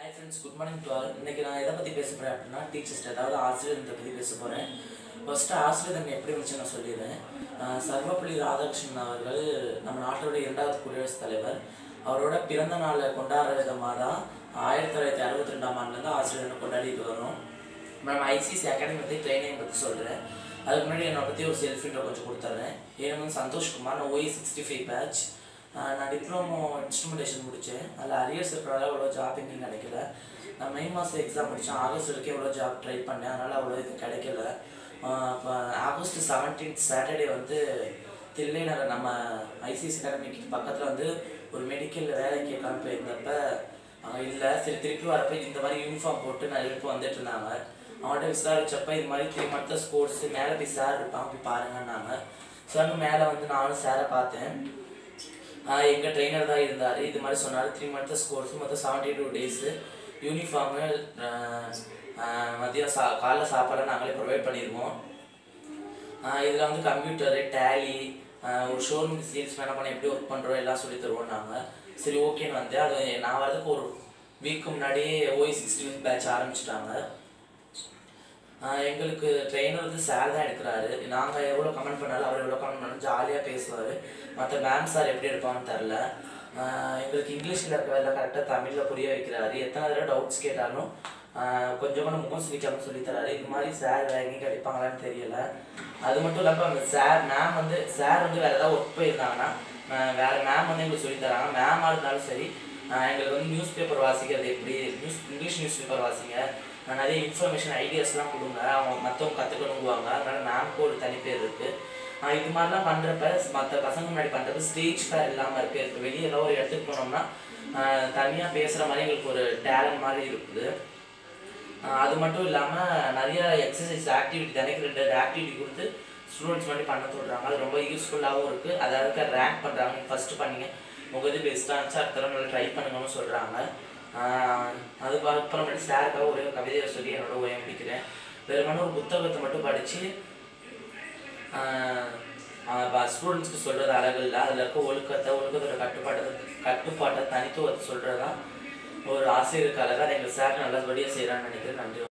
hi friends good morning to all இன்னைக்கு நான் எதை பற்றி பேச போகிறேன் அப்படின்னா டீச்சர்ஸ் அதாவது ஆசிரியர் தினத்தை பற்றி பேச போகிறேன் ஃபஸ்ட்டு ஆசிரியர் தினம் எப்படி வந்துச்சு நான் சொல்லிடுறேன் ஆஹ் சர்வப்பள்ளி ராதாகிருஷ்ணன் அவர்கள் நம்ம நாட்டோட இரண்டாவது குடியரசுத் தலைவர் அவரோட பிறந்த நாளை கொண்டாடுற விதமாக தான் ஆயிரத்தி தொள்ளாயிரத்தி அறுபத்தி ரெண்டாம் ஆண்டுலேருந்து ஆசிரியர் தினம் கொண்டாடிட்டு வரோம் மேம் ஐசிசி அகாடமி பற்றி ட்ரைனிங் பற்றி சொல்கிறேன் அதுக்கு முன்னாடி என்னை பற்றி ஒரு செல்ஃப் இன்ட்ரோ கொஞ்சம் கொடுத்துட்றேன் என் வந்து சந்தோஷ்குமார் நான் ஒய் சிக்ஸ்டி ஃபைவ் பேட்ச் நான் டிப்ளமோ இன்ஸ்ட்ருமெண்டேஷன் முடித்தேன் அதில் அரியர்ஸ் இருக்கிறதால அவ்வளோ ஜாப் எங்கேயும் கிடைக்கல நான் மே மாதம் எக்ஸாம் முடித்தேன் ஆகஸ்ட் வரைக்கும் எவ்வளோ ஜாப் ட்ரை பண்ணேன் அதனால் அவ்வளோ இது கிடைக்கல இப்போ ஆகஸ்ட் செவன்டீன்த் சாட்டர்டே வந்து தில்லை நகர் நம்ம ஐசிசி அகாடமிக்கு பக்கத்தில் வந்து ஒரு மெடிக்கல் வேலை கேட்கலான்னு போயிருந்தப்ப அங்கே இல்லை சரி திருப்பி வரப்ப இந்த மாதிரி யூனிஃபார்ம் போட்டு நிறைய பேர் வந்துட்டு இருந்தாங்க அவன்கிட்ட விசாரிச்சப்ப இது மாதிரி த்ரீ மந்த்ஸ் கோர்ஸ் மேலே போய் சார் இருப்பான் போய் பாருங்கன்னாங்க ஸோ அங்கே மேலே வந்து நானும் சாரை பார்த்தேன் ஆஹ் எங்க ட்ரெயினர் தான் இருந்தார் இது மாதிரி சொன்னார் த்ரீ மந்த்ஸ் கோர்ஸ் மொத்தம் செவன்டி டூ டேஸு யூனிஃபார்மு மதியம் சா காலைல சாப்பாடை நாங்களே ப்ரொவைட் பண்ணிடுவோம் இதில் வந்து கம்ப்யூட்டரு டேலி ஒரு ஷோரூம் சேல்ஸ் மேன பண்ண எப்படி ஒர்க் பண்ணுறோம் எல்லாம் சொல்லி தருவோம் நாங்கள் சரி ஓகேன்னு வந்தேன் அது நான் வரதுக்கு ஒரு வீக்கு முன்னாடியே ஓய் சிக்ஸ்டி பேட்ச் ஆரம்பிச்சிட்டாங்க ஆஹ் எங்களுக்கு ட்ரெயினர் வந்து சார் தான் எடுக்கிறாரு நாங்கள் எவ்வளோ கமெண்ட் பண்ணாலும் அவர் எவ்வளோ கமெண்ட் பண்ணாலும் ஜாலியாக பேசுவார் மற்ற மேம் சார் எப்படி எடுப்பான்னு தெரில ஆஹ் எங்களுக்கு இங்கிலீஷில் இருக்கிறதெல்லாம் கரெக்டாக தமிழில் புரிய வைக்கிறாரு எத்தனை தடவை டவுட்ஸ் கேட்டாலும் ஆஹ் கொஞ்சம் கூட முகம் சொல்லிக்காம சொல்லி தராரு இது மாதிரி சார் வேறு எங்கேயும் கிடைப்பாங்களான்னு தெரியல அது மட்டும் இல்லாமல் அந்த சார் மேம் வந்து சார் வந்து வேறு ஏதாவது ஒர்க் போயிருந்தாங்கன்னா ஆஹ் வேற மேம் வந்து எங்களுக்கு சொல்லி தராங்க மேமாக இருந்தாலும் சரி ஆஹ் எங்களுக்கு வந்து நியூஸ் பேப்பர் வாசிக்கிறது எப்படி நியூஸ் இங்கிலீஷ் நியூஸ் பேப்பர் வாசிங்க ஆஹ் நிறைய இன்ஃபர்மேஷன் ஐடியாஸ்லாம் கொடுங்க அவங்க மற்றவங்க கற்றுக்கணுங்குவாங்க அதனால மேம்க்கு ஒரு தனி பேர் இருக்குது ஆஹ் இது மாதிரிலாம் பண்ணுறப்ப மற்ற பசங்க முன்னாடி பண்ணுறப்ப ஸ்டேஜ் ஃபேர் இல்லாமல் இருக்குது இப்போ வெளியே ஏதோ ஒரு இடத்துக்கு போனோம்னா தனியாக பேசுகிற மாதிரி எங்களுக்கு ஒரு டேலண்ட் மாதிரி இருக்குது ஆஹ் அது மட்டும் இல்லாமல் நிறைய எக்ஸசைஸ் ஆக்டிவிட்டி தினைக்கு ரெண்டு ஆக்டிவிட்டி கொடுத்து ஸ்டூடெண்ட்ஸ் மாதிரி பண்ண சொல்கிறாங்க அது ரொம்ப யூஸ்ஃபுல்லாகவும் இருக்குது அதாவது ரேங்க் பண்ணுறாங்க நீங்கள் ஃபஸ்ட்டு பண்ணீங்க உங்கள் இது பெஸ்ட்டாக இருந்துச்சு அடுத்த தடவை நல்லா ட்ரை பண்ணுங்கன்னு சொல்கிறாங்க அதுக்கு அப்புறமேட்டு சாருக்காக ஒரே ஒரு கவிதையை சொல்லி என்னோட ஓய்வு முடிக்கிறேன் வெறுமனே ஒரு புத்தகத்தை மட்டும் படித்து ஸ்டூடெண்ட்ஸ்க்கு சொல்கிறது அழகு இல்லை அதில் இருக்க ஒழுக்கத்தை ஒழுக்கத்தோட கட்டுப்பாட்டை கட்டுப்பாட்டை தனித்துவத்தை சொல்கிறது தான் ஒரு ஆசிரியருக்கு அழகாக அதை எங்கள் சார் நல்லபடியாக செய்கிறான்னு நினைக்கிறேன் நன்றி